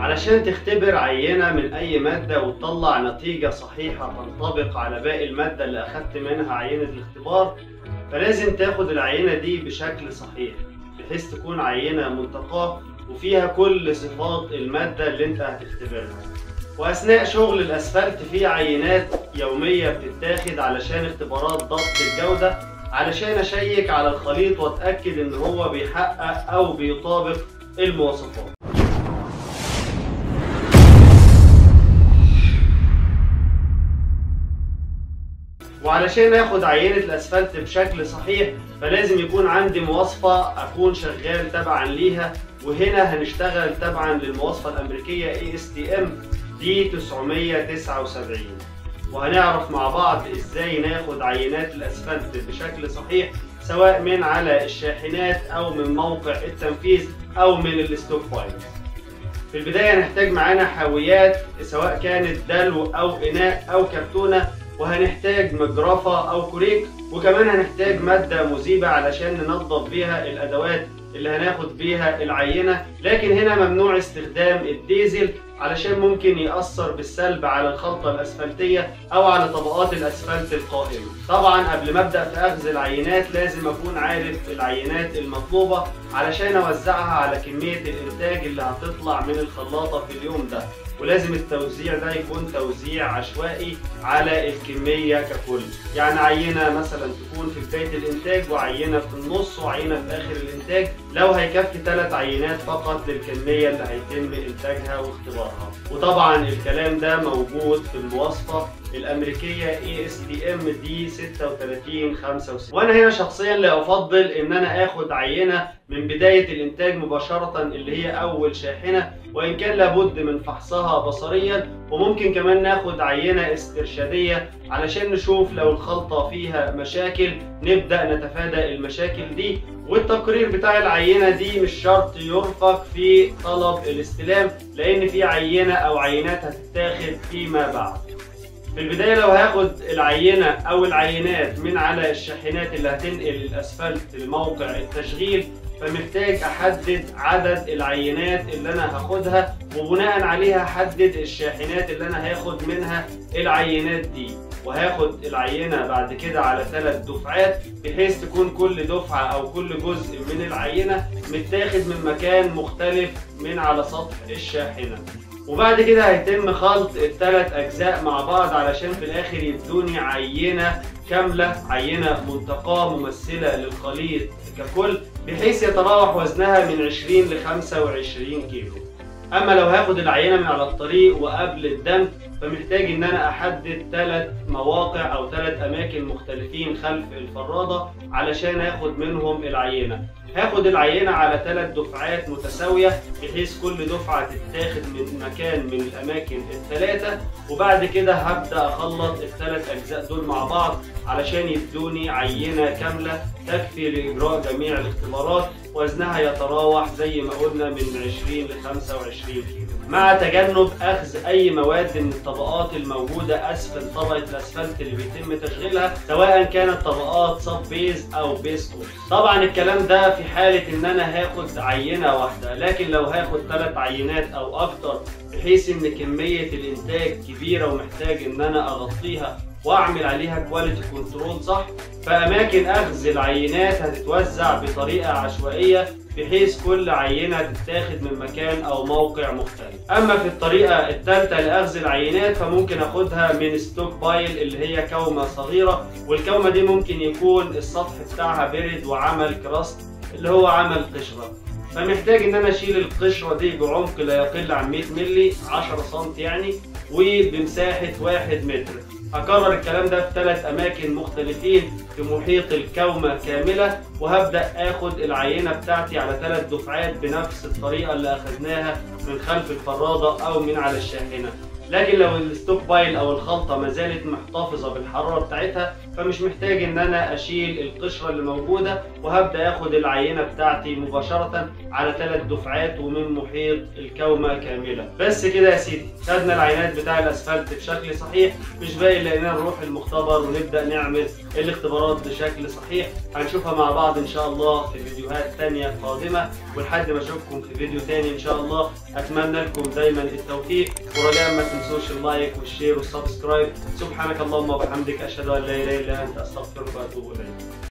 علشان تختبر عينة من أي مادة وتطلع نتيجة صحيحة تنطبق على باقي المادة اللي أخدت منها عينة الاختبار فلازم تاخد العينة دي بشكل صحيح بحيث تكون عينة منتقاة وفيها كل صفات المادة اللي انت هتختبرها وأثناء شغل الأسفلت في عينات يومية بتتاخد علشان اختبارات ضبط الجودة علشان أشيك على الخليط وأتأكد إن هو بيحقق أو بيطابق المواصفات وعلشان اخد عينة الاسفلت بشكل صحيح فلازم يكون عندي مواصفة اكون شغال تبعا ليها وهنا هنشتغل تبعا للمواصفة الامريكية ASTM دي 979 وهنعرف مع بعض ازاي ناخد عينات الاسفلت بشكل صحيح سواء من على الشاحنات او من موقع التنفيذ او من الستوك فايل في البداية هنحتاج معانا حاويات سواء كانت دلو او اناء او كرتونة وهنحتاج مجرفة أو كوريك وكمان هنحتاج مادة مذيبة علشان ننظف بيها الأدوات اللي هناخد بيها العينة لكن هنا ممنوع استخدام الديزل علشان ممكن يأثر بالسلب على الخلطة الأسفلتية أو على طبقات الأسفلت القائمة طبعا قبل ما أبدأ في أخذ العينات لازم أكون عارف العينات المطلوبة علشان أوزعها على كمية الإنتاج اللي هتطلع من الخلاطة في اليوم ده ولازم التوزيع ده يكون توزيع عشوائي على الكمية ككل يعني عينة مثلا تكون في بداية الإنتاج وعينة في النص وعينة في آخر الإنتاج لو هيكفي ثلاث عينات فقط للكمية اللي هيتم إنتاجها واختبارها وطبعا الكلام ده موجود في المواصفة الامريكيه ASTM دي 3665 وانا هنا شخصيا لا افضل ان انا اخد عينه من بدايه الانتاج مباشره اللي هي اول شاحنه وان كان لابد من فحصها بصريا وممكن كمان ناخد عينه استرشاديه علشان نشوف لو الخلطه فيها مشاكل نبدا نتفادى المشاكل دي والتقرير بتاع العينه دي مش شرط يرفق في طلب الاستلام لان في عينه او عينات هتتاخد فيما بعد في البداية لو هاخد العينة أو العينات من على الشاحنات اللي هتنقل الأسفلت لموقع التشغيل فمحتاج أحدد عدد العينات اللي أنا هاخدها وبناء عليها أحدد الشاحنات اللي أنا هاخد منها العينات دي وهاخد العينة بعد كده على ثلاث دفعات بحيث تكون كل دفعة أو كل جزء من العينة متاخد من مكان مختلف من على سطح الشاحنة وبعد كده هيتم خلط الثلاث اجزاء مع بعض علشان في الاخر يدوني عينه كامله عينه منتقاه ممثله للخليط ككل بحيث يتراوح وزنها من 20 ل 25 كيلو اما لو هاخد العينه من على الطريق وقبل الدمج فمحتاج ان انا احدد ثلاث مواقع او ثلاث اماكن مختلفين خلف الفراده علشان اخد منهم العينه هاخد العينة على ثلاث دفعات متساوية بحيث كل دفعة تتاخد من مكان من الأماكن الثلاثة وبعد كده هبدأ أخلط الثلاث أجزاء دول مع بعض علشان يدوني عينة كاملة تكفي لإجراء جميع الاختبارات وزنها يتراوح زي ما قلنا من 20 ل 25 كيلو مع تجنب أخذ أي مواد من الطبقات الموجودة أسفل طبقة الأسفلت اللي بيتم تشغيلها سواء كانت طبقات صب بيز أو بيز كورس طبعا الكلام ده في حالة إن أنا هاخد عينة واحدة لكن لو هاخد ثلاث عينات أو أكتر بحيث إن كمية الإنتاج كبيرة ومحتاج إن أنا أغطيها واعمل عليها كواليتي كنترول صح فاماكن اخذ العينات هتتوزع بطريقه عشوائيه بحيث كل عينه تتاخد من مكان او موقع مختلف اما في الطريقه الثالثه لاخذ العينات فممكن اخدها من ستوك بايل اللي هي كومه صغيره والكومه دي ممكن يكون السطح بتاعها برد وعمل كراست اللي هو عمل قشره فمحتاج ان انا اشيل القشره دي بعمق لا يقل عن 100 مللي 10 سم يعني وبمساحه 1 متر هكرر الكلام ده في ثلاث اماكن مختلفين في محيط الكومه كامله وهبدا اخد العينه بتاعتي على ثلاث دفعات بنفس الطريقه اللي اخذناها من خلف الفراده او من على الشاحنه لكن لو الستوك بايل او الخلطه ما زالت محتفظه بالحراره بتاعتها فمش محتاج ان انا اشيل القشره اللي موجوده وهبدا اخد العينه بتاعتي مباشره على ثلاث دفعات ومن محيط الكومه كامله بس كده يا سيدي خدنا العينات بتاع الاسفلت بشكل صحيح مش باقي الا اننا نروح المختبر ونبدا نعمل الاختبارات بشكل صحيح هنشوفها مع بعض ان شاء الله في فيديوهات تانية قادمه ولحد ما اشوفكم في فيديو تاني ان شاء الله اتمنى لكم دايما التوفيق ورجاء ما تنسوش اللايك والشير والسبسكرايب سبحانك اللهم وبحمدك اشهد ان لا اله الا انت استغفرك واتوب اليك